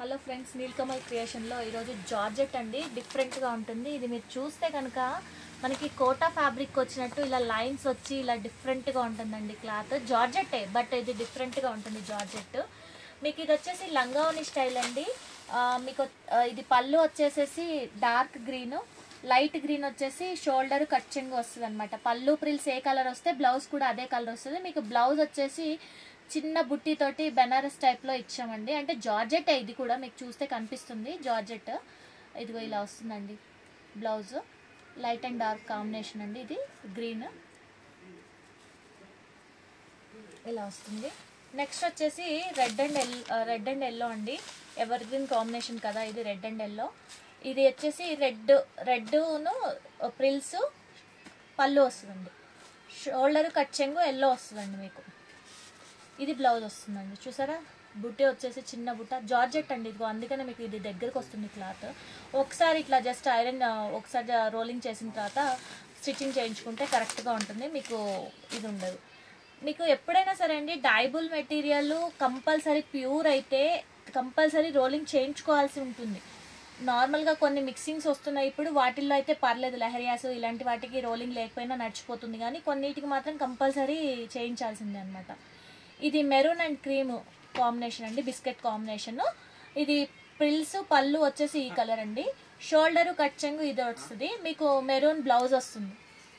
hello friends Nilkamal క్రియేషన్లో ఈరోజు georgette అండి డిఫరెంట్గా ఉంటుంది ఇది మీరు చూస్తే కనుక మనకి కోటా ఫ్యాబ్రిక్ వచ్చినట్టు ఇలా లైన్స్ వచ్చి ఇలా డిఫరెంట్గా ఉంటుందండి క్లాత్ జార్జెట్టే బట్ ఇది డిఫరెంట్గా ఉంటుంది జార్జెట్ మీకు ఇది వచ్చేసి లంగావని స్టైల్ అండి ఆ, మీకు ఆ, ఇది పళ్ళు వచ్చేసేసి డార్క్ గ్రీన్ లైట్ గ్రీన్ వచ్చేసి షోల్డర్ కచ్చింగ్ వస్తుంది అనమాట పళ్ళు ప్రిల్స్ ఏ కలర్ వస్తే బ్లౌజ్ కూడా అదే కలర్ వస్తుంది మీకు బ్లౌజ్ వచ్చేసి చిన్న బుట్టితోటి బెనారస్ టైప్లో ఇచ్చామండి అంటే జార్జెట్ ఇది కూడా మీకు చూస్తే కనిపిస్తుంది జార్జెట్ ఇదిగో ఇలా వస్తుందండి blouse light and dark combination అండి ఇది గ్రీన్ ఇలా వస్తుంది నెక్స్ట్ వచ్చేసి రెడ్ అండ్ ఎల్ రెడ్ అండ్ ఎల్లో అండి ఎవర్ గ్రీన్ కాంబినేషన్ కదా ఇది రెడ్ అండ్ ఎల్లో ఇది వచ్చేసి రెడ్ రెడ్ను ప్రిల్స్ పళ్ళు వస్తుందండి షోల్డర్ కచ్చెంగు ఎల్లో వస్తుందండి మీకు ఇది బ్లౌజ్ వస్తుందండి చూసారా బుట్టే వచ్చేసి చిన్న బుట్ట జార్జెట్ అండి ఇదిగో అందుకనే మీకు ఇది దగ్గరకు వస్తుంది క్లాత్ ఒకసారి ఇట్లా జస్ట్ ఐరన్ ఒకసారి రోలింగ్ చేసిన తర్వాత స్టిచ్చింగ్ చేయించుకుంటే కరెక్ట్గా ఉంటుంది మీకు ఇది ఉండదు మీకు ఎప్పుడైనా సరే అండి డైబుల్ మెటీరియల్ కంపల్సరీ ప్యూర్ అయితే కంపల్సరీ రోలింగ్ చేయించుకోవాల్సి ఉంటుంది నార్మల్గా కొన్ని మిక్సింగ్స్ వస్తున్నాయి ఇప్పుడు వాటిల్లో అయితే పర్లేదు లహరియాస్ ఇలాంటి వాటికి రోలింగ్ లేకపోయినా నడిచిపోతుంది కానీ కొన్నిటికి మాత్రం కంపల్సరీ చేయించాల్సిందే అనమాట ఇది మెరూన్ అండ్ క్రీమ్ కాంబినేషన్ అండి బిస్కెట్ కాంబినేషన్ ఇది ప్రిల్స్ పళ్ళు వచ్చేసి ఈ కలర్ అండి షోల్డర్ కట్ ఇది వస్తుంది మీకు మెరూన్ బ్లౌజ్ వస్తుంది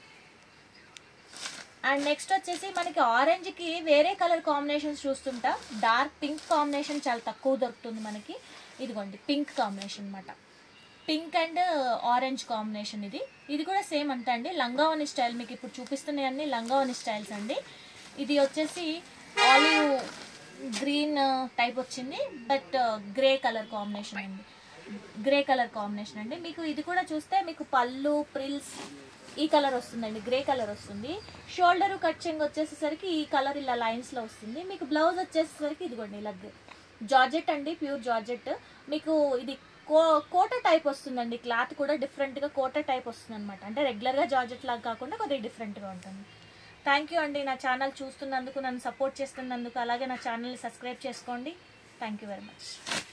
అండ్ నెక్స్ట్ వచ్చేసి మనకి ఆరెంజ్కి వేరే కలర్ కాంబినేషన్స్ చూస్తుంటా డార్క్ పింక్ కాంబినేషన్ చాలా తక్కువ దొరుకుతుంది మనకి ఇదిగోండి పింక్ కాంబినేషన్ అనమాట పింక్ అండ్ ఆరెంజ్ కాంబినేషన్ ఇది ఇది కూడా సేమ్ అంతే అండి లంగావని స్టైల్ మీకు ఇప్పుడు చూపిస్తున్నాయి అన్ని లంగావని స్టైల్స్ అండి ఇది వచ్చేసి ఆలివ్ గ్రీన్ టైప్ వచ్చింది బట్ గ్రే కలర్ కాంబినేషన్ అండి గ్రే కలర్ కాంబినేషన్ అండి మీకు ఇది కూడా చూస్తే మీకు పళ్ళు ప్రిల్స్ ఈ కలర్ వస్తుందండి గ్రే కలర్ వస్తుంది షోల్డర్ కట్చింగ్ వచ్చేసేసరికి ఈ కలర్ ఇలా లైన్స్లో వస్తుంది మీకు బ్లౌజ్ వచ్చేసేసరికి ఇదిగోండి ఇలా జార్జెట్ అండి ప్యూర్ జార్జెట్ మీకు ఇది కో కోట టైప్ వస్తుందండి క్లాత్ కూడా డిఫరెంట్గా కోట టైప్ వస్తుంది అనమాట అంటే రెగ్యులర్గా జార్జెట్ లాగా కాకుండా కొద్దిగా డిఫరెంట్గా ఉంటుంది థ్యాంక్ యూ అండి నా ఛానల్ చూస్తున్నందుకు నన్ను సపోర్ట్ చేస్తున్నందుకు అలాగే నా ఛానల్ని సబ్స్క్రైబ్ చేసుకోండి థ్యాంక్ యూ వెరీ మచ్